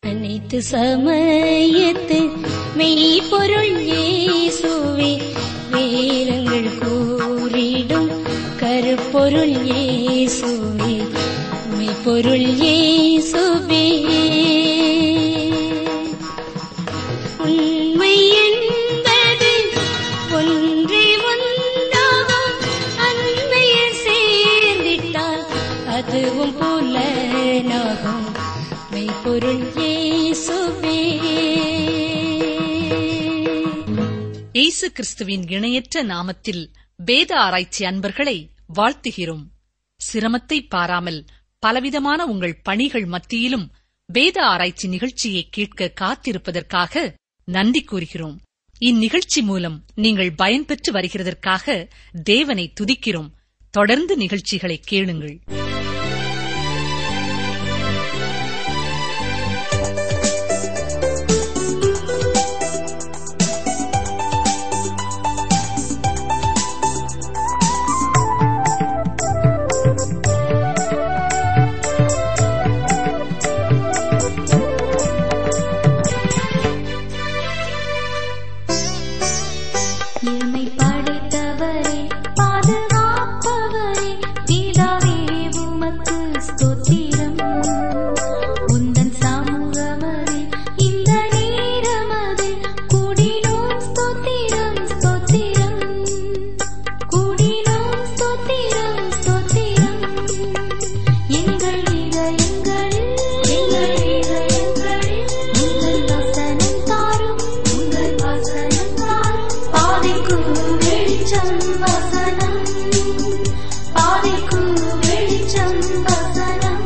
அனைத்து சமயத்து மெய்ப்பொருள் இயேசுவே வேதங்கள் கூறிடும் கருப்பொருள் இயேசுவே மெய்ப்பொருள் இயேசுவே உண்மை என்பது ஒன்றே ஒன்றாகும் அன்மையில் சேர்ந்திட்டால் அதுவும் புலனாகும் மெய்ப்பொருள் இயேசுவே இயேசு கிறிஸ்துவின் இணையற்ற நாமத்தில் வேத ஆராய்ச்சி அன்பர்களை வாழ்த்துகிறோம் சிரமத்தை பாராமல் பலவிதமான உங்கள் பணிகள் மத்தியிலும் வேத ஆராய்ச்சி நிகழ்ச்சியை கேட்க காத்திருப்பதற்காக நன்றி கூறுகிறோம் இந்நிகழ்ச்சி மூலம் நீங்கள் பயன்பெற்று வருகிறதற்காக தேவனை துதிக்கிறோம் தொடர்ந்து நிகழ்ச்சிகளை கேளுங்கள் என்னை படைத்தவரே பாதுகாப்பவரே பிதாவே உமக்கு ஸ்தோத்திரம் உந்தன் சமூகமதே இந்த நேரமதே கூடினோம் ஸ்தோத்திரம் ஸ்தோத்திரம் கூடினோம் ஸ்தோத்திரம் ஸ்தோத்திரம் எங்கள் இதயங்களில் எங்கள் இதயங்களில் உங்கள் வசனம் தாரும் உங்கள் வசனம் தாரும் பாதைக்கு வெளிச்சம் வசனம் பாதைக்கு வெளிச்சம் வசனம்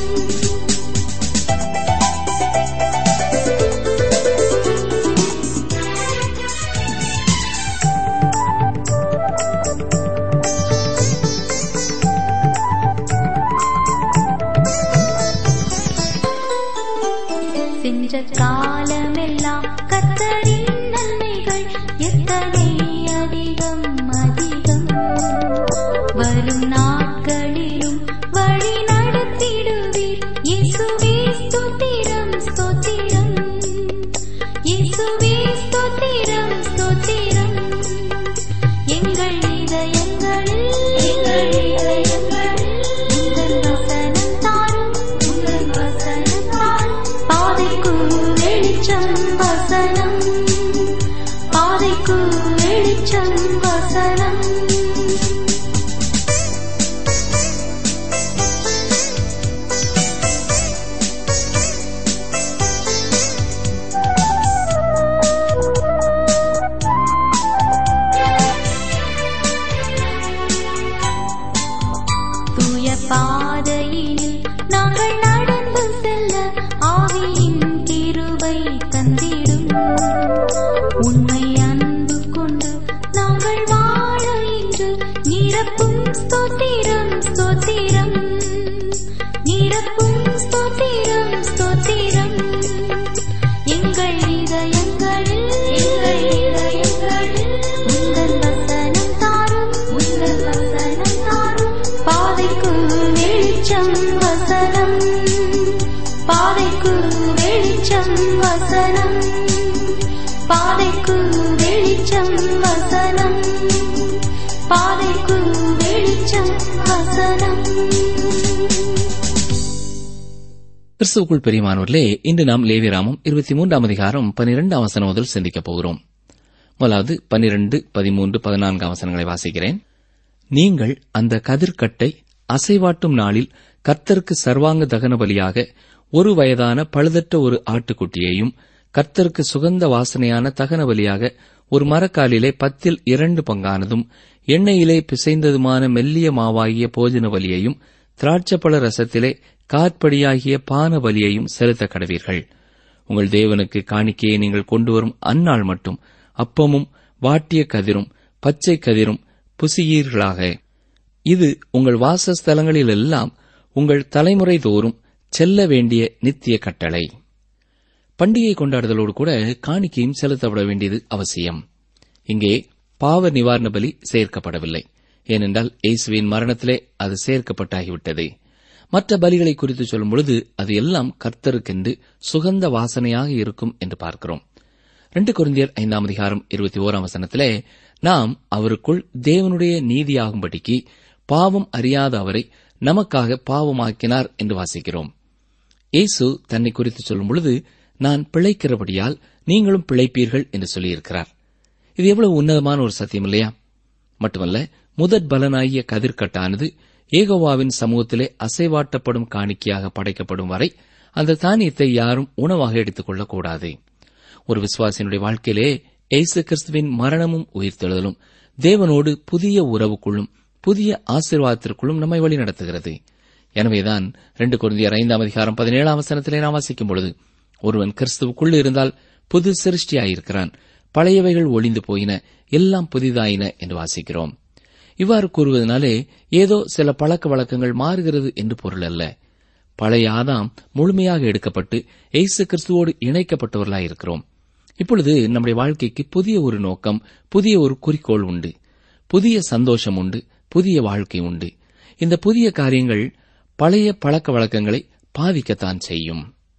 சென்ற காலமெல்லாம் கத்தரின் நன்மைகள் எத்தனை அதிகம் அதிகம் வரும் நாட்களிலும் வழி நடத்திடுவீர் இயேசுவே ஸ்தோத்திரம் ஸ்தோத்திரம் இயேசுவே ஸ்தோத்திரம் ஸ்தோத்திரம் எங்கள் இதயங்களில் எங்கள் இதயங்களில் உங்கள் வசனம் தாரும் உங்கள் வசனம் தாரும் பாதைக்கு வெளிச்சம் வசனம் பாதைக்கு வெளிச்சம் வசனம் தூய பாதையினில் நாங்கள் நடந்து செல்ல ஆவியின் கிருபை தந்திடும் உண்மை அன்பு கொண்டு நாங்கள் வாழ இன்று நிரப்பும் ஸ்தோத்திரம் ஸ்தோத்திரம் நிரப்பும் ஸ்தோத்திரம் ஸ்தோத்திரம் எங்கள் இதயங்களில் எங்கள் இதயங்களில் உங்கள் வசனம் தாரும் உங்கள் வசனம் தாரும் பாதைக்கு வெளிச்சம் வசனம் பாதைக்கு வெளிச்சம் வசனம் பாதைக்கு வெளிச்சம் வசனம் பாதைக்கு வெளிச்சம் வசனம் கிறிஸ்துவுக்குள் பெரியமானவர்களே இன்று நாம் லேவிராமம் இருபத்தி மூன்றாம் அதிகாரம் பனிரெண்டாம் வசனம் முதல் சிந்திக்கப் போகிறோம் முதலாவது பனிரெண்டு பதிமூன்று பதினான்காம் வசனங்களை வாசிக்கிறேன் நீங்கள் அந்த கதிர்க்கட்டை அசைவாட்டும் நாளில் கர்த்தருக்கு சர்வாங்க தகன பலியாக ஒரு வயதான பழுதற்ற ஒரு ஆட்டுக்குட்டியையும் கர்த்தருக்கு சுகந்த வாசனையான தகன பலியாக ஒரு மரக்காலிலே பத்தில் இரண்டு பங்கானதும் எண்ணெயிலே பிசைந்ததுமான மெல்லிய மாவாகிய போஜன பலியையும் திராட்சப்பழ ரசத்திலே காற்படியாகிய பான பலியையும் செலுத்த கடவீர்கள் உங்கள் தேவனுக்கு காணிக்கையை நீங்கள் கொண்டு வரும் அந்நாள் மட்டும் அப்பமும் வாட்டிய கதிரும் பச்சை கதிரும் புசியீர்களாக இது உங்கள் வாசஸ்தலங்களிலெல்லாம் உங்கள் தலைமுறை தோறும் செல்ல வேண்டிய நித்திய கட்டளை பண்டிகை கொண்டாடுதலோடு கூட காணிக்கையும் செலுத்தப்பட வேண்டியது அவசியம் இங்கே பாவ நிவாரண பலி சேர்க்கப்படவில்லை ஏனென்றால் இயேசுவின் மரணத்திலே அது சேர்க்கப்பட்டாகிவிட்டது மற்ற பலிகளை குறித்து சொல்லும் பொழுது அது எல்லாம் கர்த்தருக்கென்று சுகந்த வாசனையாக இருக்கும் என்று பார்க்கிறோம் ரெண்டு குருந்தியர் ஐந்தாம் அதிகாரம் இருபத்தி ஓராம் வசனத்திலே நாம் அவருக்குள் தேவனுடைய நீதியாகும்படிக்கு பாவம் அறியாத அவரை நமக்காக பாவமாக்கினார் என்று வாசிக்கிறோம் இயேசு தன்னை குறித்து சொல்லும் பொழுது நான் பிழைக்கிறபடியால் நீங்களும் பிழைப்பீர்கள் என்று சொல்லியிருக்கிறார் இது எவ்வளவு உன்னதமான ஒரு சத்தியம் இல்லையா மட்டுமல்ல முதற் பலனாகிய கதிர்கட்டானது ஏகோவாவின் சமூகத்திலே அசைவாட்டப்படும் காணிக்கையாக படைக்கப்படும் வரை அந்த தானியத்தை யாரும் உணவாக எடுத்துக் கொள்ளக்கூடாது ஒரு விசுவாசியினுடைய வாழ்க்கையிலே இயேசு கிறிஸ்துவின் மரணமும் உயிர்த்தெழுதலும் தேவனோடு புதிய உறவுக்குள்ளும் புதிய ஆசீர்வாதத்திற்குள்ளும் நம்மை வழி நடத்துகிறது எனவேதான் ரெண்டு குருந்தியர் ஐந்தாம் அதிகாரம் பதினேழாம் வசனத்திலே நாம் வாசிக்கும் பொழுது ஒருவன் கிறிஸ்துவுக்குள் இருந்தால் புது சிருஷ்டியாயிருக்கிறான் பழையவைகள் ஒளிந்து போயின எல்லாம் புதிதாயின என்று வாசிக்கிறோம் இவ்வாறு கூறுவதனாலே ஏதோ சில பழக்க வழக்கங்கள் மாறுகிறது என்று பொருள் அல்ல பழைய ஆதாம் முழுமையாக எடுக்கப்பட்டு இயேசு கிறிஸ்துவோடு இணைக்கப்பட்டவர்களாயிருக்கிறோம் இப்பொழுது நம்முடைய வாழ்க்கைக்கு புதிய ஒரு நோக்கம் புதிய ஒரு குறிக்கோள் உண்டு புதிய சந்தோஷம் உண்டு புதிய வாழ்க்கை உண்டு இந்த புதிய காரியங்கள் பழைய பழக்க வழக்கங்களை பாதிக்கத்தான் செய்யும்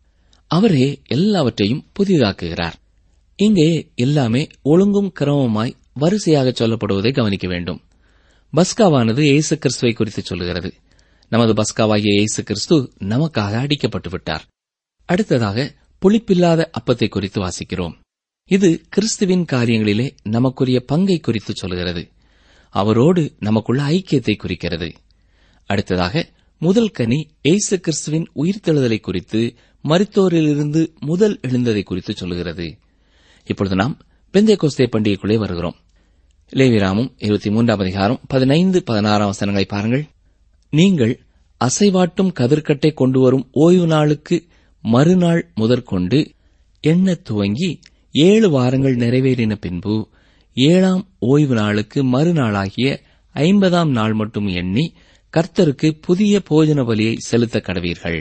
அவரே எல்லாவற்றையும் புதிதாக்குகிறார் இங்கே எல்லாமே ஒழுங்கும் கிரமமாய் வரிசையாக சொல்லப்படுவதை கவனிக்க வேண்டும் பஸ்காவானது இயேசு கிறிஸ்துவை குறித்து சொல்லுகிறது நமது பஸ்காவாகிய இயேசு கிறிஸ்து நமக்காக அடிக்கப்பட்டு விட்டார் அடுத்ததாக புளிப்பில்லாத அப்பத்தை குறித்து வாசிக்கிறோம் இது கிறிஸ்துவின் காரியங்களிலே நமக்குரிய பங்கை குறித்து சொல்கிறது அவரோடு நமக்குள்ள ஐக்கியத்தை குறிக்கிறது அடுத்ததாக முதல் கனி இயேசு கிறிஸ்துவின் உயிர்த்தெழுதலை குறித்து மருத்துவரிலிருந்து முதல் எழுந்ததை குறித்து சொல்கிறது இப்பொழுது நாம் பெந்தே கோஸ்தே பண்டிகைக்குள்ளே வருகிறோம் லேவிராமும் இருபத்தி மூன்றாம் அதிகாரம் பதினைந்து பதினாறாம் வசனங்களை பாருங்கள் நீங்கள் அசைவாட்டும் கதிர்க்கட்டை கொண்டு வரும் ஓய்வு நாளுக்கு மறுநாள் முதற்கொண்டு எண்ணத் துவங்கி ஏழு வாரங்கள் நிறைவேறின பின்பு ஏழாம் ஓய்வு நாளுக்கு மறுநாளாகிய ஐம்பதாம் நாள் மட்டும் எண்ணி கர்த்தருக்கு புதிய போஜன பலியை செலுத்த கடவீர்கள்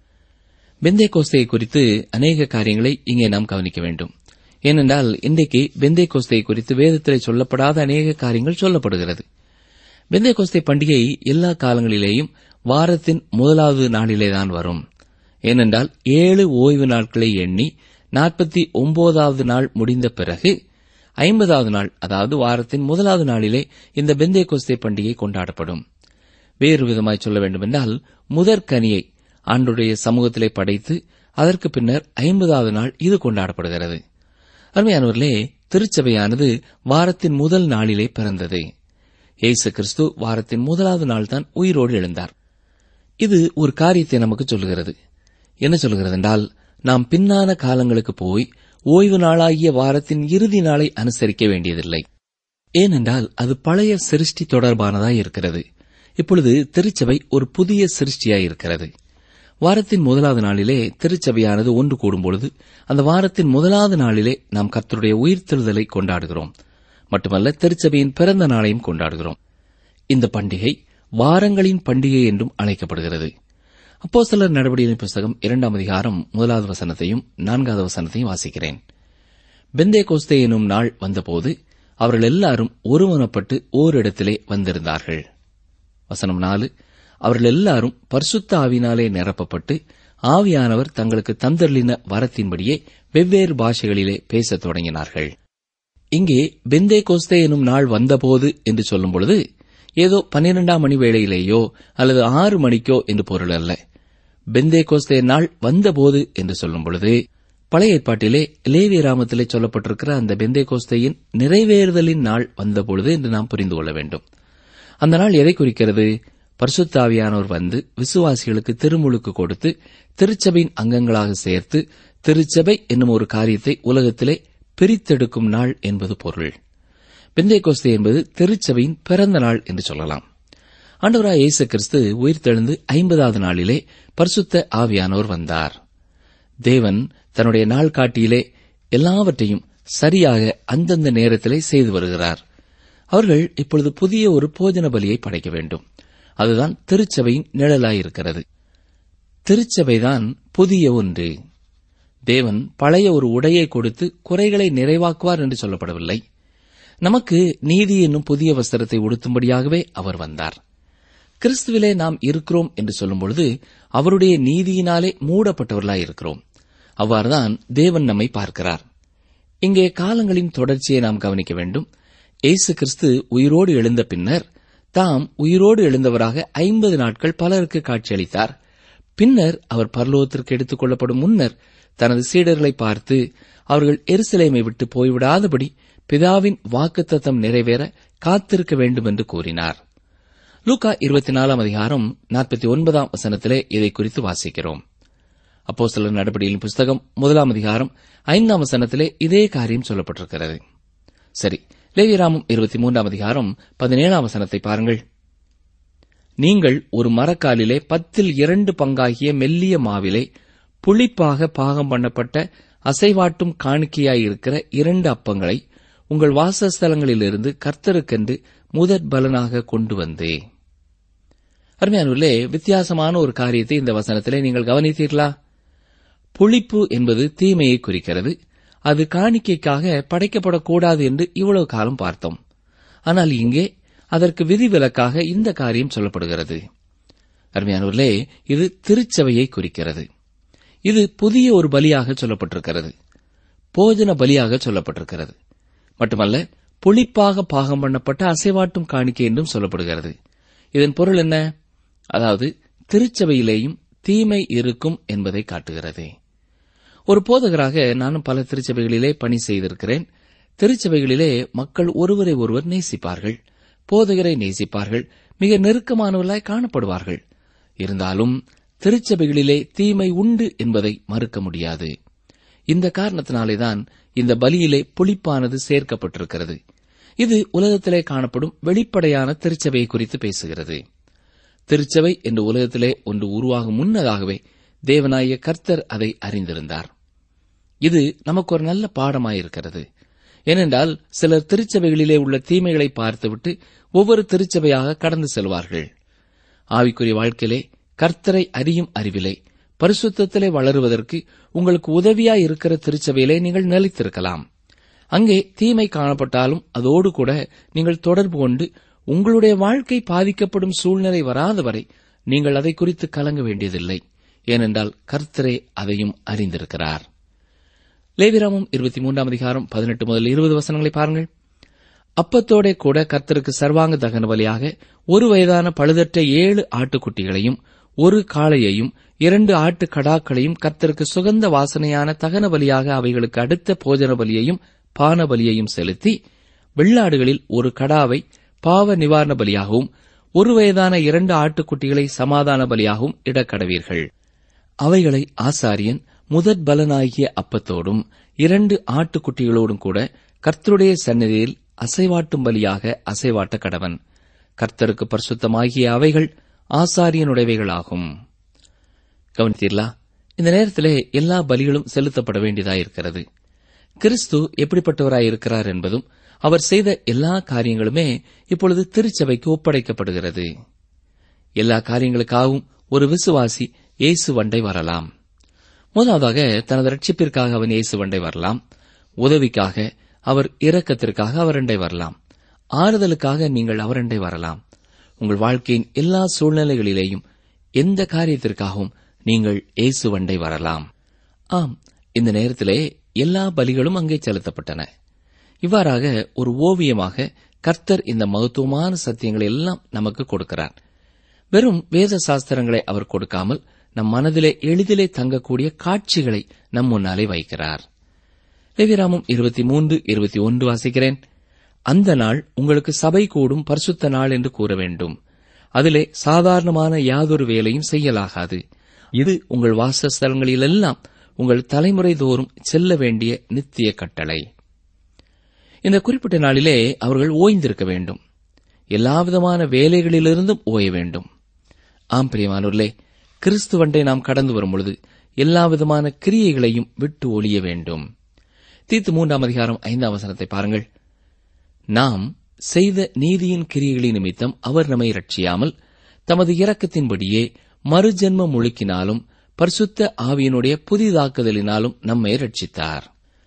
பெந்தே கோஸ்தையை குறித்து அநேக காரியங்களை இங்கே நாம் கவனிக்க வேண்டும் ஏனென்றால் இன்றைக்கு பெந்தே கோஸ்தையை குறித்து வேதத்திலே சொல்லப்படாத அநேக காரியங்கள் சொல்லப்படுகிறது பெந்தே கோஸ்தை பண்டிகை எல்லா காலங்களிலேயும் வாரத்தின் முதலாவது நாளிலேதான் வரும் ஏனென்றால் ஏழு ஓய்வு நாட்களை எண்ணி நாற்பத்தி ஒன்பதாவது நாள் முடிந்த பிறகு ஐம்பதாவது நாள் அதாவது வாரத்தின் முதலாவது நாளிலே இந்த பெந்தே கோஸ்தை பண்டிகை கொண்டாடப்படும் வேறு விதமாய் சொல்ல வேண்டுமென்றால் முதற்கனியை ஆண்டுடைய சமூகத்திலே படைத்து அதற்கு பின்னர் ஐம்பதாவது நாள் இது கொண்டாடப்படுகிறது அருமையானவர்களே திருச்சபையானது வாரத்தின் முதல் நாளிலே பிறந்தது இயேசு கிறிஸ்து வாரத்தின் முதலாவது நாள் தான் உயிரோடு எழுந்தார் இது ஒரு காரியத்தை நமக்கு சொல்லுகிறது என்ன சொல்லுகிறது என்றால் நாம் பின்னான காலங்களுக்கு போய் ஓய்வு நாளாகிய வாரத்தின் இறுதி நாளை அனுசரிக்க வேண்டியதில்லை ஏனென்றால் அது பழைய சிருஷ்டி தொடர்பானதாய் இருக்கிறது இப்பொழுது திருச்சபை ஒரு புதிய சிருஷ்டியாய் இருக்கிறது வாரத்தின் முதலாவது நாளிலே திருச்சபையானது ஒன்று கூடும் பொழுது அந்த வாரத்தின் முதலாவது நாளிலே நாம் கர்த்தருடைய உயிர்த்தெழுதலை கொண்டாடுகிறோம் மட்டுமல்ல திருச்சபையின் பிறந்த நாளையும் கொண்டாடுகிறோம் இந்த பண்டிகை வாரங்களின் பண்டிகை என்றும் அழைக்கப்படுகிறது அப்போ சிலர் நடவடிக்கையின் புஸ்தகம் இரண்டாம் அதிகாரம் முதலாவது வசனத்தையும் நான்காவது வசனத்தையும் வாசிக்கிறேன் பெந்தே கோஸ்தே எனும் நாள் வந்தபோது அவர்கள் எல்லாரும் ஒருமனப்பட்டு ஓரிடத்திலே வந்திருந்தார்கள் வசனம் நாலு அவர்கள் எல்லாரும் பரிசுத்த ஆவினாலே நிரப்பப்பட்டு ஆவியானவர் தங்களுக்கு தந்தர்லின வரத்தின்படியே வெவ்வேறு பாஷைகளிலே பேசத் தொடங்கினார்கள் இங்கே பெந்தே கோஸ்தே எனும் நாள் வந்தபோது என்று சொல்லும் பொழுது ஏதோ பன்னிரெண்டாம் மணி வேளையிலேயோ அல்லது ஆறு மணிக்கோ என்று பொருள் அல்ல பெந்தே கோஸ்தே நாள் வந்தபோது என்று சொல்லும் பொழுது பழைய ஏற்பாட்டிலே லேவிய ராமத்திலே சொல்லப்பட்டிருக்கிற அந்த பெந்தே கோஸ்தையின் நிறைவேறுதலின் நாள் வந்தபொழுது என்று நாம் புரிந்து கொள்ள வேண்டும் அந்த நாள் எதை குறிக்கிறது பரிசுத்தாவியானோர் வந்து விசுவாசிகளுக்கு திருமுழுக்கு கொடுத்து திருச்சபையின் அங்கங்களாக சேர்த்து திருச்சபை என்னும் ஒரு காரியத்தை உலகத்திலே பிரித்தெடுக்கும் நாள் என்பது பொருள் பெந்தை கோஸ்தே என்பது திருச்சபையின் பிறந்த நாள் என்று சொல்லலாம் ஆண்டவராய் இயேசு கிறிஸ்து உயிர்த்தெழுந்து ஐம்பதாவது நாளிலே பரிசுத்த ஆவியானோர் வந்தார் தேவன் தன்னுடைய நாள் காட்டியிலே எல்லாவற்றையும் சரியாக அந்தந்த நேரத்திலே செய்து வருகிறார் அவர்கள் இப்பொழுது புதிய ஒரு போஜன பலியை படைக்க வேண்டும் அதுதான் திருச்சபையின் நிழலாயிருக்கிறது திருச்சபைதான் புதிய ஒன்று தேவன் பழைய ஒரு உடையை கொடுத்து குறைகளை நிறைவாக்குவார் என்று சொல்லப்படவில்லை நமக்கு நீதி என்னும் புதிய வஸ்திரத்தை உடுத்தும்படியாகவே அவர் வந்தார் கிறிஸ்துவிலே நாம் இருக்கிறோம் என்று சொல்லும் பொழுது அவருடைய நீதியினாலே மூடப்பட்டவர்களாய் இருக்கிறோம் அவ்வாறுதான் தேவன் நம்மை பார்க்கிறார் இங்கே காலங்களின் தொடர்ச்சியை நாம் கவனிக்க வேண்டும் இயேசு கிறிஸ்து உயிரோடு எழுந்த பின்னர் தாம் உயிரோடு எழுந்தவராக ஐம்பது நாட்கள் பலருக்கு காட்சியளித்தார் பின்னர் அவர் பரலோகத்திற்கு எடுத்துக் கொள்ளப்படும் முன்னர் தனது சீடர்களை பார்த்து அவர்கள் எருசலேமை விட்டு போய்விடாதபடி பிதாவின் வாக்குத்தத்தம் நிறைவேற காத்திருக்க வேண்டும் என்று கூறினார் லூகா இருபத்தி நாலாம் அதிகாரம் நாற்பத்தி ஒன்பதாம் வசனத்திலே இதை குறித்து வாசிக்கிறோம் அப்போ சில நடவடிக்கையின் புஸ்தகம் முதலாம் அதிகாரம் ஐந்தாம் வசனத்திலே இதே காரியம் சொல்லப்பட்டிருக்கிறது சரி லேவிராமம் இருபத்தி மூன்றாம் அதிகாரம் பதினேழாம் வசனத்தை பாருங்கள் நீங்கள் ஒரு மரக்காலிலே பத்தில் இரண்டு பங்காகிய மெல்லிய மாவிலே புளிப்பாக பாகம் பண்ணப்பட்ட அசைவாட்டும் காணிக்கையாயிருக்கிற இரண்டு அப்பங்களை உங்கள் வாசஸ்தலங்களிலிருந்து கர்த்தருக்கென்று முதற் பலனாக கொண்டு வந்தே அருமையானூர்களே வித்தியாசமான ஒரு காரியத்தை இந்த வசனத்திலே நீங்கள் கவனித்தீர்களா புளிப்பு என்பது தீமையை குறிக்கிறது அது காணிக்கைக்காக படைக்கப்படக்கூடாது என்று இவ்வளவு காலம் பார்த்தோம் ஆனால் இங்கே அதற்கு விதிவிலக்காக இந்த காரியம் சொல்லப்படுகிறது அருமையானவர்களே இது திருச்சபையை குறிக்கிறது இது புதிய ஒரு பலியாக சொல்லப்பட்டிருக்கிறது போஜன பலியாக சொல்லப்பட்டிருக்கிறது மட்டுமல்ல புளிப்பாக பாகம் பண்ணப்பட்ட அசைவாட்டும் காணிக்கை என்றும் சொல்லப்படுகிறது இதன் பொருள் என்ன அதாவது திருச்சபையிலேயும் தீமை இருக்கும் என்பதை காட்டுகிறது ஒரு போதகராக நானும் பல திருச்சபைகளிலே பணி செய்திருக்கிறேன் திருச்சபைகளிலே மக்கள் ஒருவரை ஒருவர் நேசிப்பார்கள் போதகரை நேசிப்பார்கள் மிக நெருக்கமானவர்களாய் காணப்படுவார்கள் இருந்தாலும் திருச்சபைகளிலே தீமை உண்டு என்பதை மறுக்க முடியாது இந்த காரணத்தினாலேதான் இந்த பலியிலே புளிப்பானது சேர்க்கப்பட்டிருக்கிறது இது உலகத்திலே காணப்படும் வெளிப்படையான திருச்சபையை குறித்து பேசுகிறது திருச்சபை என்று உலகத்திலே ஒன்று உருவாகும் முன்னதாகவே தேவனாய கர்த்தர் அதை அறிந்திருந்தார் இது நமக்கு ஒரு நல்ல பாடமாயிருக்கிறது ஏனென்றால் சிலர் திருச்சபைகளிலே உள்ள தீமைகளை பார்த்துவிட்டு ஒவ்வொரு திருச்சபையாக கடந்து செல்வார்கள் ஆவிக்குரிய வாழ்க்கையிலே கர்த்தரை அறியும் அறிவிலே பரிசுத்தத்திலே வளருவதற்கு உங்களுக்கு உதவியாய் இருக்கிற திருச்சபையிலே நீங்கள் நிலைத்திருக்கலாம் அங்கே தீமை காணப்பட்டாலும் அதோடு கூட நீங்கள் தொடர்பு கொண்டு உங்களுடைய வாழ்க்கை பாதிக்கப்படும் சூழ்நிலை வராதவரை நீங்கள் அதை குறித்து கலங்க வேண்டியதில்லை ஏனென்றால் கர்த்தரே அதையும் அறிந்திருக்கிறார் லேவிராமம் இருபத்தி மூன்றாம் அதிகாரம் பதினெட்டு முதல் இருபது வசனங்களை பாருங்கள் அப்பத்தோட கூட கர்த்தருக்கு சர்வாங்க தகன பலியாக ஒரு வயதான பழுதற்ற ஏழு ஆட்டுக்குட்டிகளையும் ஒரு காளையையும் இரண்டு ஆட்டு கடாக்களையும் கர்த்தருக்கு சுகந்த வாசனையான தகன பலியாக அவைகளுக்கு அடுத்த போஜன பலியையும் பான பலியையும் செலுத்தி வெள்ளாடுகளில் ஒரு கடாவை பாவ நிவாரண பலியாகவும் ஒரு வயதான இரண்டு ஆட்டுக்குட்டிகளை சமாதான பலியாகவும் இடக்கடவீர்கள் அவைகளை ஆசாரியன் முதற் பலனாகிய அப்பத்தோடும் இரண்டு ஆட்டுக்குட்டிகளோடும் கூட கர்த்தருடைய சந்நிதியில் அசைவாட்டும் பலியாக அசைவாட்ட கடவன் கர்த்தருக்கு பரிசுத்தமாகிய அவைகள் ஆசாரியனுடையவைகளாகும் கவனித்தீர்களா இந்த நேரத்திலே எல்லா பலிகளும் செலுத்தப்பட வேண்டியதாயிருக்கிறது கிறிஸ்து எப்படிப்பட்டவராயிருக்கிறார் என்பதும் அவர் செய்த எல்லா காரியங்களுமே இப்பொழுது திருச்சபைக்கு ஒப்படைக்கப்படுகிறது எல்லா காரியங்களுக்காகவும் ஒரு விசுவாசி இயேசு வண்டை வரலாம் முதலாவதாக தனது ரட்சிப்பிற்காக அவன் இயேசு வண்டை வரலாம் உதவிக்காக அவர் இரக்கத்திற்காக அவரண்டை வரலாம் ஆறுதலுக்காக நீங்கள் அவரண்டை வரலாம் உங்கள் வாழ்க்கையின் எல்லா சூழ்நிலைகளிலேயும் எந்த காரியத்திற்காகவும் நீங்கள் இயேசு வண்டை வரலாம் ஆம் இந்த நேரத்திலே எல்லா பலிகளும் அங்கே செலுத்தப்பட்டன இவ்வாறாக ஒரு ஓவியமாக கர்த்தர் இந்த மகத்துவமான சத்தியங்களை எல்லாம் நமக்கு கொடுக்கிறார் வெறும் வேத சாஸ்திரங்களை அவர் கொடுக்காமல் நம் மனதிலே எளிதிலே தங்கக்கூடிய காட்சிகளை நம் முன்னாலே வைக்கிறார் லேவிராமம் இருபத்தி மூன்று இருபத்தி ஒன்று வாசிக்கிறேன் அந்த நாள் உங்களுக்கு சபை கூடும் பரிசுத்த நாள் என்று கூற வேண்டும் அதிலே சாதாரணமான யாதொரு வேலையும் செய்யலாகாது இது உங்கள் வாசஸ்தலங்களிலெல்லாம் உங்கள் தலைமுறை தோறும் செல்ல வேண்டிய நித்திய கட்டளை இந்த குறிப்பிட்ட நாளிலே அவர்கள் ஓய்ந்திருக்க வேண்டும் எல்லாவிதமான வேலைகளிலிருந்தும் ஓய வேண்டும் ஆம் பிரியமானூர்களே கிறிஸ்துவண்டை நாம் கடந்து வரும் பொழுது எல்லாவிதமான கிரியைகளையும் விட்டு ஒழிய வேண்டும் தீத்து மூன்றாம் அதிகாரம் ஐந்தாம் வசனத்தை பாருங்கள் நாம் செய்த நீதியின் கிரியைகளின் நிமித்தம் அவர் நம்மை ரட்சியாமல் தமது இரக்கத்தின்படியே மறுஜென்மம் முழுக்கினாலும் பரிசுத்த ஆவியினுடைய புதிதாக்குதலினாலும் நம்மை ரட்சித்தார்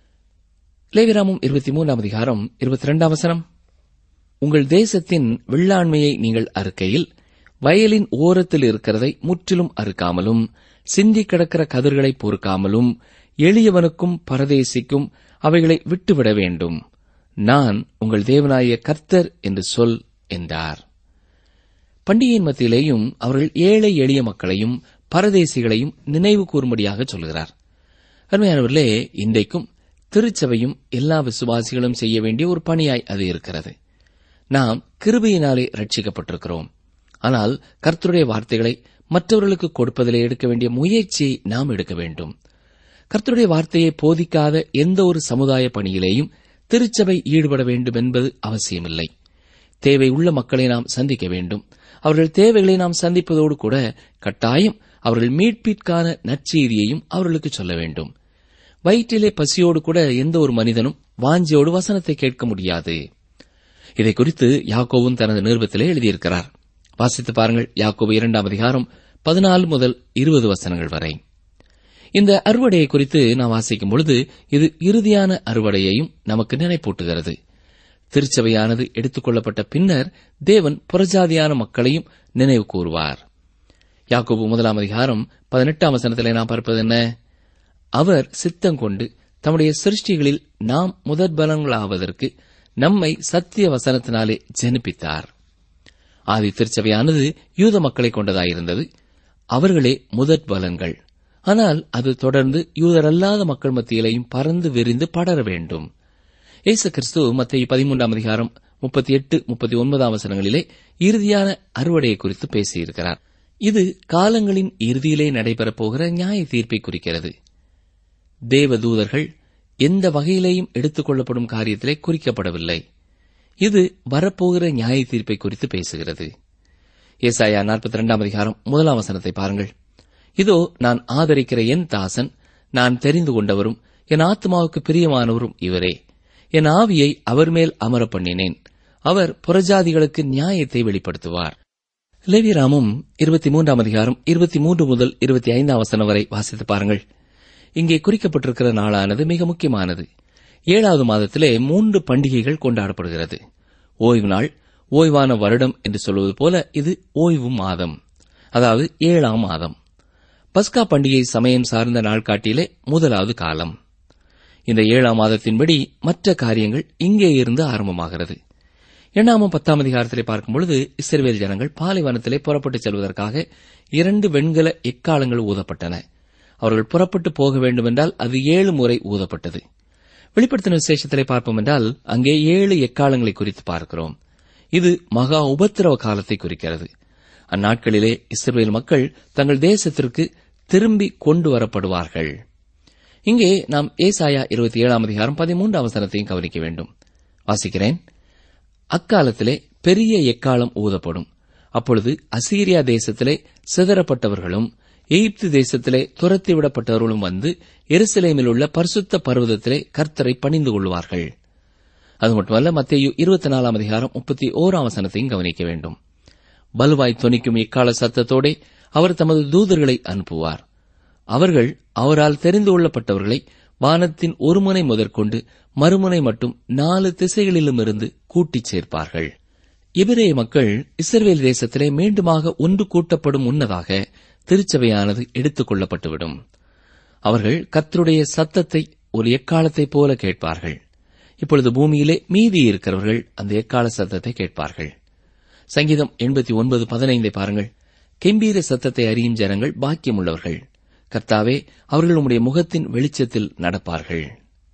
லேவிராமம் இருபத்தி மூன்றாம் அதிகாரம் இருபத்தி ரெண்டாம் வசனம் உங்கள் தேசத்தின் வெள்ளாண்மையை நீங்கள் அறுக்கையில் வயலின் ஓரத்தில் இருக்கிறதை முற்றிலும் அறுக்காமலும் சிந்தி கிடக்கிற கதிர்களை பொறுக்காமலும் எளியவனுக்கும் பரதேசிக்கும் அவைகளை விட்டுவிட வேண்டும் நான் உங்கள் தேவனாய கர்த்தர் என்று சொல் என்றார் பண்டிகையின் மத்தியிலேயும் அவர்கள் ஏழை எளிய மக்களையும் பரதேசிகளையும் நினைவு கூறும்படியாக சொல்கிறார் அருமையானவர்களே இன்றைக்கும் திருச்சபையும் எல்லா விசுவாசிகளும் செய்ய வேண்டிய ஒரு பணியாய் அது இருக்கிறது நாம் கிருபையினாலே ரட்சிக்கப்பட்டிருக்கிறோம் ஆனால் கர்த்தருடைய வார்த்தைகளை மற்றவர்களுக்கு கொடுப்பதிலே எடுக்க வேண்டிய முயற்சியை நாம் எடுக்க வேண்டும் கர்த்தருடைய வார்த்தையை போதிக்காத எந்த ஒரு சமுதாய பணியிலேயும் திருச்சபை ஈடுபட வேண்டும் என்பது அவசியமில்லை தேவை உள்ள மக்களை நாம் சந்திக்க வேண்டும் அவர்கள் தேவைகளை நாம் சந்திப்பதோடு கூட கட்டாயம் அவர்கள் மீட்பிற்கான நற்செய்தியையும் அவர்களுக்கு சொல்ல வேண்டும் வயிற்றிலே பசியோடு கூட எந்த ஒரு மனிதனும் வாஞ்சியோடு வசனத்தை கேட்க முடியாது இதை குறித்து யாக்கோவும் தனது நிருபத்திலே எழுதியிருக்கிறார் வாசித்து பாருங்கள் யாக்கோபு இரண்டாம் அதிகாரம் பதினாலு முதல் இருபது வசனங்கள் வரை இந்த அறுவடையை குறித்து நாம் வாசிக்கும் பொழுது இது இறுதியான அறுவடையையும் நமக்கு நினைப்பூட்டுகிறது திருச்சபையானது எடுத்துக் கொள்ளப்பட்ட பின்னர் தேவன் புறஜாதியான மக்களையும் நினைவு கூறுவார் யாக்கோபு முதலாம் அதிகாரம் பதினெட்டாம் வசனத்திலே நாம் பார்ப்பது என்ன அவர் சித்தம் கொண்டு தம்முடைய சிருஷ்டிகளில் நாம் முதற் பலன்களாவதற்கு நம்மை சத்திய வசனத்தினாலே ஜெனிப்பித்தார் ஆதி திருச்சபையானது யூத மக்களை கொண்டதாயிருந்தது அவர்களே முதற் பலன்கள் ஆனால் அது தொடர்ந்து யூதரல்லாத மக்கள் மத்தியிலேயும் பறந்து விரிந்து படர வேண்டும் இயேசு கிறிஸ்து மத்திய பதிமூன்றாம் அதிகாரம் முப்பத்தி எட்டு முப்பத்தி ஒன்பதாம் வசனங்களிலே இறுதியான அறுவடையை குறித்து பேசியிருக்கிறார் இது காலங்களின் இறுதியிலே நடைபெறப் போகிற நியாய தீர்ப்பை குறிக்கிறது தேவ தூதர்கள் எந்த வகையிலேயும் எடுத்துக் கொள்ளப்படும் காரியத்திலே குறிக்கப்படவில்லை இது வரப்போகிற நியாய தீர்ப்பை குறித்து பேசுகிறது ஏசாயா நாற்பத்தி இரண்டாம் அதிகாரம் முதலாம் வசனத்தை பாருங்கள் இதோ நான் ஆதரிக்கிற என் தாசன் நான் தெரிந்து கொண்டவரும் என் ஆத்மாவுக்கு பிரியமானவரும் இவரே என் ஆவியை அவர் மேல் அமர பண்ணினேன் அவர் புறஜாதிகளுக்கு நியாயத்தை வெளிப்படுத்துவார் லேவிராமும் இருபத்தி மூன்றாம் அதிகாரம் இருபத்தி மூன்று முதல் இருபத்தி ஐந்தாம் வசனம் வரை வாசித்து பாருங்கள் இங்கே குறிக்கப்பட்டிருக்கிற நாளானது மிக முக்கியமானது ஏழாவது மாதத்திலே மூன்று பண்டிகைகள் கொண்டாடப்படுகிறது ஓய்வு நாள் ஓய்வான வருடம் என்று சொல்வது போல இது ஓய்வு மாதம் அதாவது ஏழாம் மாதம் பஸ்கா பண்டிகை சமயம் சார்ந்த நாள்காட்டியிலே முதலாவது காலம் இந்த ஏழாம் மாதத்தின்படி மற்ற காரியங்கள் இங்கே இருந்து ஆரம்பமாகிறது எண்ணாமம் பத்தாம் அதிகாரத்திலே பார்க்கும்பொழுது இஸ்ரவேல் ஜனங்கள் பாலைவனத்திலே புறப்பட்டுச் செல்வதற்காக இரண்டு வெண்கல எக்காலங்கள் ஊதப்பட்டன அவர்கள் புறப்பட்டு போக வேண்டுமென்றால் அது ஏழு முறை ஊதப்பட்டது வெளிப்படுத்தின விசேஷத்திலே பார்ப்போம் என்றால் அங்கே ஏழு எக்காலங்களை குறித்து பார்க்கிறோம் இது மகா உபத்திரவ காலத்தை குறிக்கிறது அந்நாட்களிலே இஸ்ரேல் மக்கள் தங்கள் தேசத்திற்கு திரும்பி கொண்டு வரப்படுவார்கள் இங்கே நாம் ஏசாயா இருபத்தி ஏழாம் அதிகாரம் பதிமூன்று அவசரத்தையும் கவனிக்க வேண்டும் வாசிக்கிறேன் அக்காலத்திலே பெரிய எக்காலம் ஊதப்படும் அப்பொழுது அசீரியா தேசத்திலே சிதறப்பட்டவர்களும் எகிப்து தேசத்திலே துரத்திவிடப்பட்டவர்களும் வந்து எருசலேமில் உள்ள பரிசுத்த பர்வதத்திலே கர்த்தரை பணிந்து கொள்வார்கள் அது மட்டுமல்ல மத்தேயு இருபத்தி நாலாம் அதிகாரம் முப்பத்தி ஓராம் வசனத்தையும் கவனிக்க வேண்டும் பலுவாய் தொனிக்கும் இக்கால சத்தத்தோடே அவர் தமது தூதர்களை அனுப்புவார் அவர்கள் அவரால் தெரிந்து கொள்ளப்பட்டவர்களை வானத்தின் ஒரு முனை முதற்கொண்டு மறுமுனை மட்டும் நாலு திசைகளிலுமிருந்து கூட்டிச் சேர்ப்பார்கள் இபிரேய மக்கள் இஸ்ரவேல் தேசத்திலே மீண்டுமாக ஒன்று கூட்டப்படும் முன்னதாக திருச்சபையானது எடுத்துக் கொள்ளப்பட்டுவிடும் அவர்கள் கர்த்தருடைய சத்தத்தை ஒரு எக்காலத்தைப் போல கேட்பார்கள் இப்பொழுது பூமியிலே மீதி இருக்கிறவர்கள் அந்த எக்கால சத்தத்தை கேட்பார்கள் சங்கீதம் எண்பத்தி ஒன்பது பதினைந்தை பாருங்கள் கெம்பீர சத்தத்தை அறியும் ஜனங்கள் பாக்கியமுள்ளவர்கள் கர்த்தாவே அவர்கள் உம்முடைய முகத்தின் வெளிச்சத்தில் நடப்பார்கள்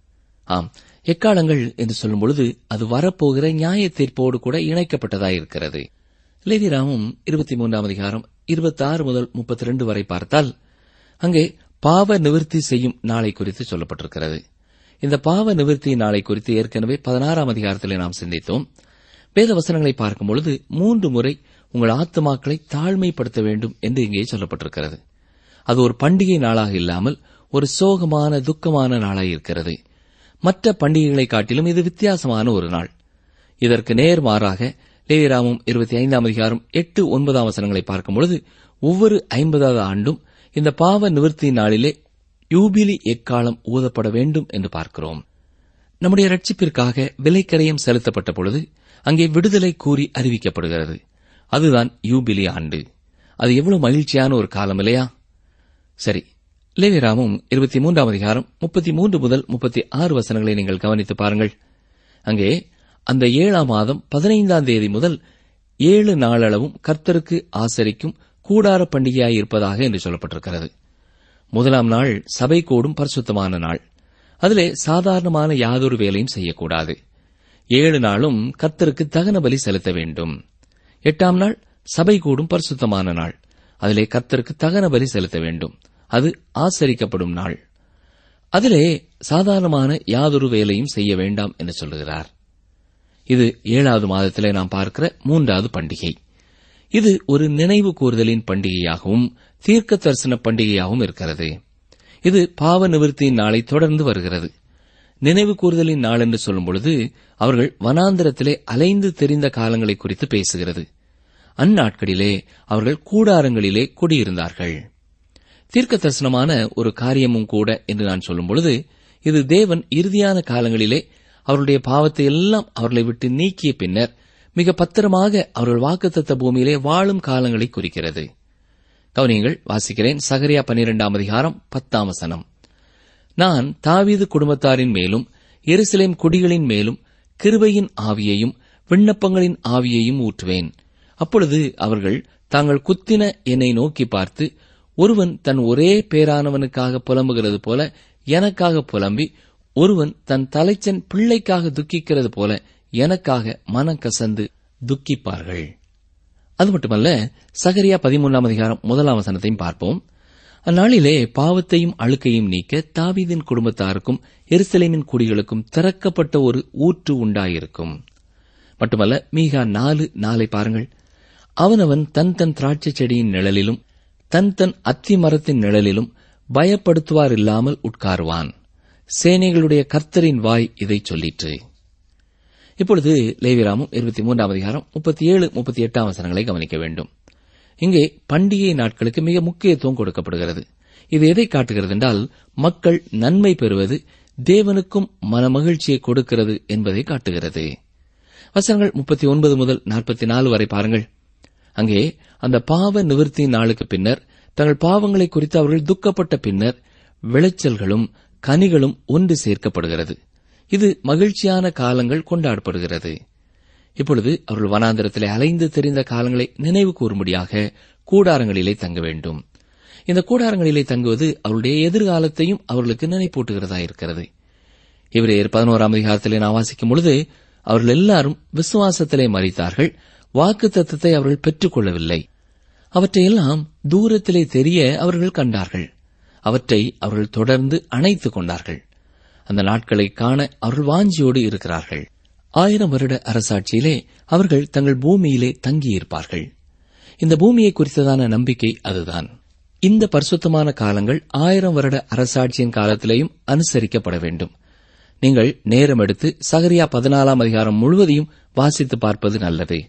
ஆம் எக்காலங்கள் என்று சொல்லும் பொழுது அது வரப்போகிற நியாய தீர்ப்போடு கூட இணைக்கப்பட்டதாயிருக்கிறது லேவிராமும் இருபத்தி மூன்றாம் அதிகாரம் இருபத்தி ஆறு முதல் முப்பத்தி ரெண்டு வரை பார்த்தால் அங்கே பாவ நிவர்த்தி செய்யும் நாளை குறித்து சொல்லப்பட்டிருக்கிறது இந்த பாவ நிவர்த்தி நாளை குறித்து ஏற்கனவே பதினாறாம் அதிகாரத்திலே நாம் சிந்தித்தோம் வேத வசனங்களை பார்க்கும் பொழுது மூன்று முறை உங்கள் ஆத்துமாக்களை தாழ்மைப்படுத்த வேண்டும் என்று இங்கே சொல்லப்பட்டிருக்கிறது அது ஒரு பண்டிகை நாளாக இல்லாமல் ஒரு சோகமான துக்கமான நாளாக இருக்கிறது மற்ற பண்டிகைகளை காட்டிலும் இது வித்தியாசமான ஒரு நாள் இதற்கு நேர் மாறாக லேவிராமும் இருபத்தி ஐந்தாம் அதிகாரம் எட்டு ஒன்பதாம் வசனங்களை பார்க்கும் பொழுது ஒவ்வொரு ஐம்பதாவது ஆண்டும் இந்த பாவ நிவர்த்தி நாளிலே யூபிலி எக்காலம் ஊதப்பட வேண்டும் என்று பார்க்கிறோம் நம்முடைய ரட்சிப்பிற்காக விலைக்கரையும் செலுத்தப்பட்ட பொழுது அங்கே விடுதலை கூறி அறிவிக்கப்படுகிறது அதுதான் யூபிலி ஆண்டு அது எவ்வளவு மகிழ்ச்சியான ஒரு காலம் இல்லையா சரி லேவிராமும் இருபத்தி மூன்றாம் அதிகாரம் முப்பத்தி மூன்று முதல் முப்பத்தி ஆறு வசனங்களை நீங்கள் கவனித்து பாருங்கள் அங்கே அந்த ஏழாம் மாதம் பதினைந்தாம் தேதி முதல் ஏழு நாளளவும் கர்த்தருக்கு ஆசரிக்கும் கூடார பண்டிகையாய் இருப்பதாக என்று சொல்லப்பட்டிருக்கிறது முதலாம் நாள் சபை கூடும் பரிசுத்தமான நாள் அதிலே சாதாரணமான யாதொரு வேலையும் செய்யக்கூடாது ஏழு நாளும் கர்த்தருக்கு தகன பலி செலுத்த வேண்டும் எட்டாம் நாள் சபை கூடும் பரிசுத்தமான நாள் அதிலே கர்த்தருக்கு தகன பலி செலுத்த வேண்டும் அது ஆசரிக்கப்படும் நாள் அதிலே சாதாரணமான யாதொரு வேலையும் செய்ய வேண்டாம் என்று சொல்லுகிறார் இது ஏழாவது மாதத்திலே நாம் பார்க்கிற மூன்றாவது பண்டிகை இது ஒரு நினைவு கூறுதலின் பண்டிகையாகவும் தீர்க்க தரிசன பண்டிகையாகவும் இருக்கிறது இது பாவ நிவர்த்தியின் நாளை தொடர்ந்து வருகிறது நினைவு கூறுதலின் நாள் என்று சொல்லும் பொழுது அவர்கள் வனாந்திரத்திலே அலைந்து தெரிந்த காலங்களை குறித்து பேசுகிறது அந்நாட்களிலே அவர்கள் கூடாரங்களிலே குடியிருந்தார்கள் தீர்க்க தரிசனமான ஒரு காரியமும் கூட என்று நான் சொல்லும் பொழுது இது தேவன் இறுதியான காலங்களிலே அவருடைய பாவத்தை எல்லாம் அவர்களை விட்டு நீக்கிய பின்னர் மிக பத்திரமாக அவர்கள் வாக்குத்தத்த பூமியிலே வாழும் காலங்களை குறிக்கிறது கவனியங்கள் வாசிக்கிறேன் சகரியா பன்னிரெண்டாம் அதிகாரம் பத்தாம் வசனம் நான் தாவீது குடும்பத்தாரின் மேலும் எருசலேம் குடிகளின் மேலும் கிருபையின் ஆவியையும் விண்ணப்பங்களின் ஆவியையும் ஊற்றுவேன் அப்பொழுது அவர்கள் தாங்கள் குத்தின என்னை நோக்கி பார்த்து ஒருவன் தன் ஒரே பேரானவனுக்காக புலம்புகிறது போல எனக்காக புலம்பி ஒருவன் தன் தலைச்சன் பிள்ளைக்காக துக்கிக்கிறது போல எனக்காக மனம் கசந்து துக்கிப்பார்கள் அது மட்டுமல்ல சகரியா பதிமூன்றாம் அதிகாரம் முதலாம் வசனத்தையும் பார்ப்போம் அந்நாளிலே பாவத்தையும் அழுக்கையும் நீக்க தாவீதின் குடும்பத்தாருக்கும் எருசலேமின் குடிகளுக்கும் திறக்கப்பட்ட ஒரு ஊற்று உண்டாயிருக்கும் மட்டுமல்ல மீகா நாலு நாளை பாருங்கள் அவனவன் தன் தன் திராட்சை செடியின் நிழலிலும் தன் தன் அத்தி மரத்தின் நிழலிலும் பயப்படுத்துவார் இல்லாமல் உட்காருவான் சேனைகளுடைய கர்த்தரின் வாய் இதை சொல்லிற்று இப்பொழுது லேவிராமும் இருபத்தி மூன்றாம் அதிகாரம் முப்பத்தி ஏழு முப்பத்தி எட்டாம் வசனங்களை கவனிக்க வேண்டும் இங்கே பண்டிகை நாட்களுக்கு மிக முக்கியத்துவம் கொடுக்கப்படுகிறது இது எதை காட்டுகிறது என்றால் மக்கள் நன்மை பெறுவது தேவனுக்கும் மனமகிழ்ச்சியை கொடுக்கிறது என்பதை காட்டுகிறது வசனங்கள் முப்பத்தி ஒன்பது முதல் நாற்பத்தி நாலு வரை பாருங்கள் அங்கே அந்த பாவ நிவர்த்தியின் நாளுக்கு பின்னர் தங்கள் பாவங்களை குறித்து அவர்கள் துக்கப்பட்ட பின்னர் விளைச்சல்களும் கனிகளும் ஒன்று சேர்க்கப்படுகிறது இது மகிழ்ச்சியான காலங்கள் கொண்டாடப்படுகிறது இப்பொழுது அவர்கள் வனாந்திரத்திலே அலைந்து தெரிந்த காலங்களை நினைவு கூறும்படியாக கூடாரங்களிலே தங்க வேண்டும் இந்த கூடாரங்களிலே தங்குவது அவருடைய எதிர்காலத்தையும் அவர்களுக்கு நினைப்பூட்டுகிறதா இருக்கிறது இவரையர் பதினோராம் அதிகாரத்திலே நான் வாசிக்கும் பொழுது அவர்கள் எல்லாரும் விசுவாசத்திலே மறித்தார்கள் வாக்கு தத்தத்தை அவர்கள் பெற்றுக் கொள்ளவில்லை அவற்றையெல்லாம் தூரத்திலே தெரிய அவர்கள் கண்டார்கள் அவற்றை அவர்கள் தொடர்ந்து அணைத்துக் கொண்டார்கள் அந்த நாட்களை காண அவர்கள் வாஞ்சியோடு இருக்கிறார்கள் ஆயிரம் வருட அரசாட்சியிலே அவர்கள் தங்கள் பூமியிலே தங்கியிருப்பார்கள் இந்த பூமியை குறித்ததான நம்பிக்கை அதுதான் இந்த பரிசுத்தமான காலங்கள் ஆயிரம் வருட அரசாட்சியின் காலத்திலேயும் அனுசரிக்கப்பட வேண்டும் நீங்கள் நேரம் எடுத்து சகரியா பதினாலாம் அதிகாரம் முழுவதையும் வாசித்து பார்ப்பது நல்லது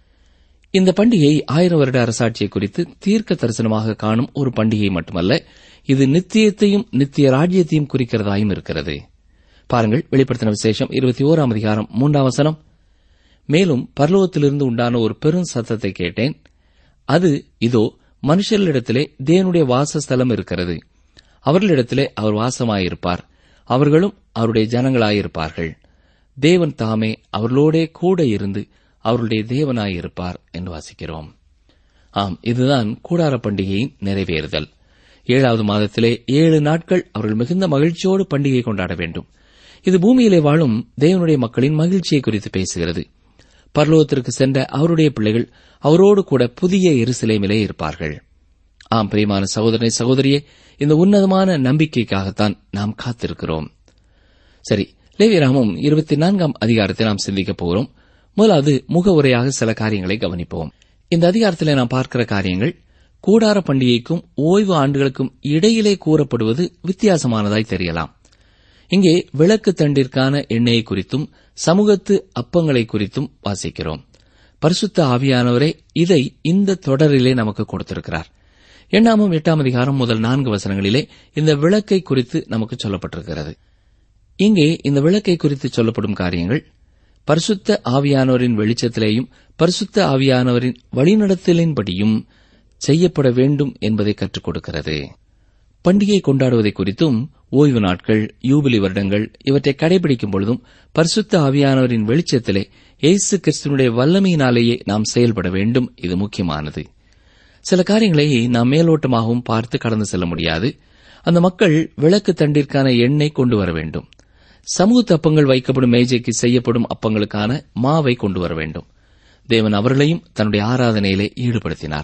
இந்த பண்டிகை ஆயிரம் வருட அரசாட்சியை குறித்து தீர்க்க தரிசனமாக காணும் ஒரு பண்டிகை மட்டுமல்ல இது நித்தியத்தையும் நித்திய ராஜ்யத்தையும் குறிக்கிறதாயும் இருக்கிறது பாருங்கள் வெளிப்படுத்தின விசேஷம் இருபத்தி ஓராம் அதிகாரம் மூன்றாம் வசனம் மேலும் பரலோகத்திலிருந்து உண்டான ஒரு பெரும் சத்தத்தை கேட்டேன் அது இதோ மனுஷர்களிடத்திலே தேவனுடைய வாசஸ்தலம் இருக்கிறது அவர்களிடத்திலே அவர் வாசமாயிருப்பார் அவர்களும் அவருடைய ஜனங்களாயிருப்பார்கள் தேவன் தாமே அவர்களோடே கூட இருந்து அவருடைய தேவனாயிருப்பார் என்று வாசிக்கிறோம் ஆம் இதுதான் கூடார பண்டிகையின் நிறைவேறுதல் ஏழாவது மாதத்திலே ஏழு நாட்கள் அவர்கள் மிகுந்த மகிழ்ச்சியோடு பண்டிகை கொண்டாட வேண்டும் இது பூமியிலே வாழும் தேவனுடைய மக்களின் மகிழ்ச்சியை குறித்து பேசுகிறது பரலோகத்திற்கு சென்ற அவருடைய பிள்ளைகள் அவரோடு கூட புதிய எருசலேமிலே இருப்பார்கள் ஆம் பிரியமான சகோதரனை சகோதரியே இந்த உன்னதமான நம்பிக்கைக்காகத்தான் நாம் காத்திருக்கிறோம் சரி லேவியராமும் இருபத்தி நான்காம் அதிகாரத்தை நாம் சிந்திக்கப் போகிறோம் முதலாவது முகவுரையாக சில காரியங்களை கவனிப்போம் இந்த அதிகாரத்திலே நாம் பார்க்கிற காரியங்கள் கூடார பண்டிகைக்கும் ஓய்வு ஆண்டுகளுக்கும் இடையிலே கூறப்படுவது வித்தியாசமானதாய் தெரியலாம் இங்கே விளக்கு தண்டிற்கான எண்ணெயை குறித்தும் சமூகத்து அப்பங்களை குறித்தும் வாசிக்கிறோம் பரிசுத்த ஆவியானவரே இதை இந்த தொடரிலே நமக்கு கொடுத்திருக்கிறார் எண்ணாமும் எட்டாம் அதிகாரம் முதல் நான்கு வசனங்களிலே இந்த விளக்கை குறித்து நமக்கு சொல்லப்பட்டிருக்கிறது இங்கே இந்த விளக்கை குறித்து சொல்லப்படும் காரியங்கள் பரிசுத்த ஆவியானவரின் வெளிச்சத்திலேயும் பரிசுத்த ஆவியானவரின் வழிநடத்தலின்படியும் செய்யப்பட வேண்டும் என்பதை கற்றுக் கொடுக்கிறது பண்டிகை கொண்டாடுவதை குறித்தும் ஓய்வு நாட்கள் யூபிலி வருடங்கள் இவற்றை கடைபிடிக்கும் பொழுதும் பரிசுத்த ஆவியானவரின் வெளிச்சத்திலே இயேசு கிறிஸ்துவனுடைய வல்லமையினாலேயே நாம் செயல்பட வேண்டும் இது முக்கியமானது சில காரியங்களை நாம் மேலோட்டமாகவும் பார்த்து கடந்து செல்ல முடியாது அந்த மக்கள் விளக்கு தண்டிற்கான எண்ணெய் கொண்டு வர வேண்டும் சமூக அப்பங்கள் வைக்கப்படும் மேஜைக்கு செய்யப்படும் அப்பங்களுக்கான மாவை கொண்டு வர வேண்டும் தேவன் அவர்களையும் தன்னுடைய ஆராதனையிலே ஈடுபடுத்தினார்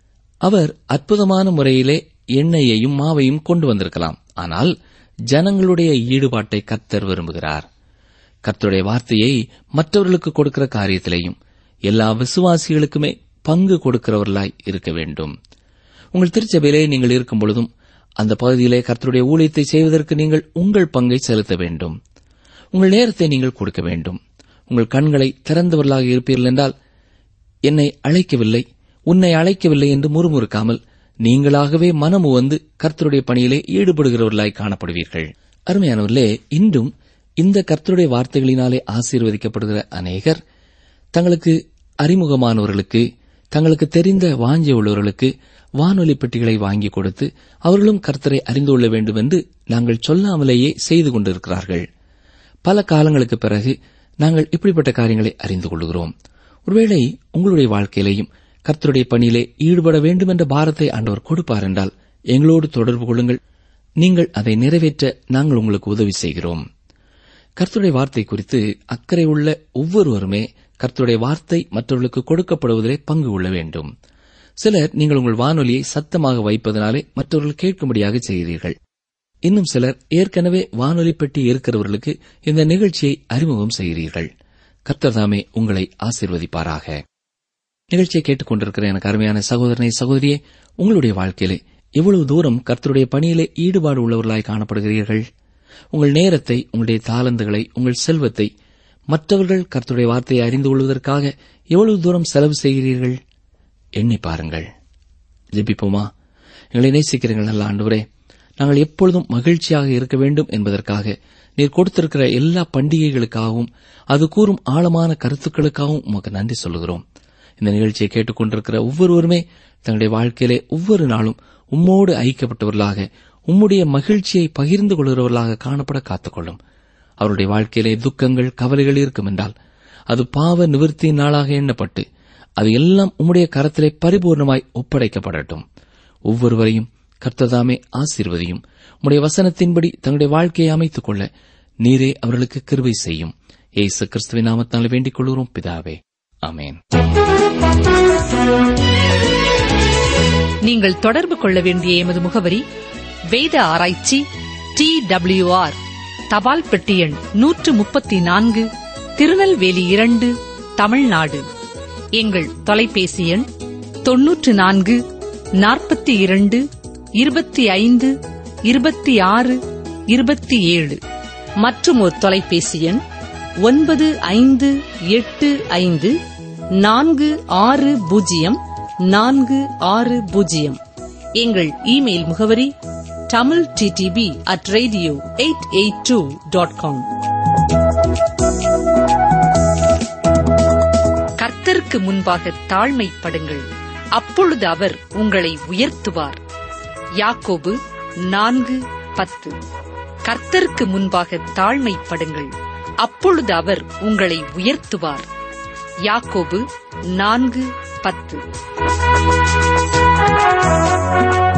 அவர் அற்புதமான முறையிலே எண்ணெயையும் மாவையும் கொண்டு வந்திருக்கலாம் ஆனால் ஜனங்களுடைய ஈடுபாட்டை கர்த்தர் விரும்புகிறார் கர்த்தருடைய வார்த்தையை மற்றவர்களுக்கு கொடுக்கிற காரியத்திலேயும் எல்லா விசுவாசிகளுக்குமே பங்கு கொடுக்கிறவர்களாய் இருக்க வேண்டும் உங்கள் திருச்சபையிலே நீங்கள் இருக்கும் பொழுதும் அந்த பகுதியிலே கர்த்தருடைய ஊழியத்தை செய்வதற்கு நீங்கள் உங்கள் பங்கை செலுத்த வேண்டும் உங்கள் நேரத்தை நீங்கள் கொடுக்க வேண்டும் உங்கள் கண்களை திறந்தவர்களாக இருப்பீர்கள் என்றால் என்னை அழைக்கவில்லை உன்னை அழைக்கவில்லை என்று முறுமுறுக்காமல் நீங்களாகவே மனமு வந்து கர்த்தருடைய பணியிலே ஈடுபடுகிறவர்களாய் காணப்படுவீர்கள் அருமையானவர்களே இன்றும் இந்த கர்த்தருடைய வார்த்தைகளினாலே ஆசீர்வதிக்கப்படுகிற அநேகர் தங்களுக்கு அறிமுகமானவர்களுக்கு தங்களுக்கு தெரிந்த வாஞ்ச உள்ளவர்களுக்கு வானொலி பெட்டிகளை வாங்கி கொடுத்து அவர்களும் கர்த்தரை அறிந்து கொள்ள வேண்டும் என்று நாங்கள் சொல்லாமலேயே செய்து கொண்டிருக்கிறார்கள் பல காலங்களுக்கு பிறகு நாங்கள் இப்படிப்பட்ட காரியங்களை அறிந்து கொள்கிறோம் ஒருவேளை உங்களுடைய வாழ்க்கையிலேயும் கர்த்தருடைய பணியிலே ஈடுபட வேண்டும் என்ற பாரத்தை ஆண்டவர் கொடுப்பார் என்றால் எங்களோடு தொடர்பு கொள்ளுங்கள் நீங்கள் அதை நிறைவேற்ற நாங்கள் உங்களுக்கு உதவி செய்கிறோம் கர்த்தருடைய வார்த்தை குறித்து அக்கறை உள்ள ஒவ்வொருவருமே கர்த்தருடைய வார்த்தை மற்றவர்களுக்கு கொடுக்கப்படுவதிலே பங்கு கொள்ள வேண்டும் சிலர் நீங்கள் உங்கள் வானொலியை சத்தமாக வைப்பதனாலே மற்றவர்கள் கேட்கும்படியாக செய்கிறீர்கள் இன்னும் சிலர் ஏற்கனவே வானொலி பெட்டி இருக்கிறவர்களுக்கு இந்த நிகழ்ச்சியை அறிமுகம் செய்கிறீர்கள் கர்த்தர் தாமே உங்களை ஆசீர்வதிப்பாராக நிகழ்ச்சியை கேட்டுக்கொண்டிருக்கிற எனக்கு அருமையான சகோதரனை சகோதரியே உங்களுடைய வாழ்க்கையிலே எவ்வளவு தூரம் கர்த்தருடைய பணியிலே ஈடுபாடு உள்ளவர்களாய் காணப்படுகிறீர்கள் உங்கள் நேரத்தை உங்களுடைய தாளந்துகளை உங்கள் செல்வத்தை மற்றவர்கள் கர்த்தருடைய வார்த்தையை அறிந்து கொள்வதற்காக எவ்வளவு தூரம் செலவு செய்கிறீர்கள் எண்ணி பாருங்கள் ஜெபிப்போமா எங்களை நேசிக்கிறீர்கள் நல்ல ஆண்டவரே நாங்கள் எப்பொழுதும் மகிழ்ச்சியாக இருக்க வேண்டும் என்பதற்காக நீர் கொடுத்திருக்கிற எல்லா பண்டிகைகளுக்காகவும் அது கூறும் ஆழமான கருத்துக்களுக்காகவும் உமக்கு நன்றி சொல்கிறோம் இந்த நிகழ்ச்சியை கேட்டுக்கொண்டிருக்கிற ஒவ்வொருவருமே தங்களுடைய வாழ்க்கையிலே ஒவ்வொரு நாளும் உம்மோடு ஐக்கியப்பட்டவர்களாக உம்முடைய மகிழ்ச்சியை பகிர்ந்து கொள்கிறவர்களாக காணப்பட காத்துக்கொள்ளும் அவருடைய வாழ்க்கையிலே துக்கங்கள் கவலைகள் இருக்கும் என்றால் அது பாவ நிவர்த்தியின் நாளாக எண்ணப்பட்டு அது எல்லாம் உம்முடைய கரத்திலே பரிபூர்ணமாய் ஒப்படைக்கப்படட்டும் ஒவ்வொருவரையும் கர்த்ததாமே ஆசீர்வதியும் உம்முடைய வசனத்தின்படி தங்களுடைய வாழ்க்கையை அமைத்துக் கொள்ள நீரே அவர்களுக்கு கிருபை செய்யும் ஏசு கிறிஸ்துவின் நாமத்தால் வேண்டிக் கொள்கிறோம் பிதாவே ஆமேன் நீங்கள் தொடர்பு கொள்ள வேண்டிய எமது முகவரி வேத ஆராய்ச்சி டி ஆர் தபால் பெட்டி எண் நூற்று முப்பத்தி நான்கு திருநெல்வேலி இரண்டு தமிழ்நாடு எங்கள் தொலைபேசி எண் தொன்னூற்று நான்கு நாற்பத்தி இரண்டு இருபத்தி ஐந்து இருபத்தி ஆறு இருபத்தி ஏழு மற்றும் ஒரு தொலைபேசி எண் ஒன்பது ஐந்து எட்டு ஐந்து நான்கு ஆறு பூஜ்ஜியம் நான்கு ஆறு பூஜ்ஜியம் எங்கள் இமெயில் முகவரி Tamil DDP at radio eight eight two dot com கர்த்தருக்கு முன்பாக தாழ்மைப்படுங்கள் அப்பொழுது அவர் உங்களை உயர்த்துவார் யாக்கோபு நான்கு பத்து கர்த்தருக்கு முன்பாக தாழ்மைப்படுங்கள் அப்பொழுது அவர் உங்களை உயர்த்துவார் யாக்கோபு நான்கு பத்து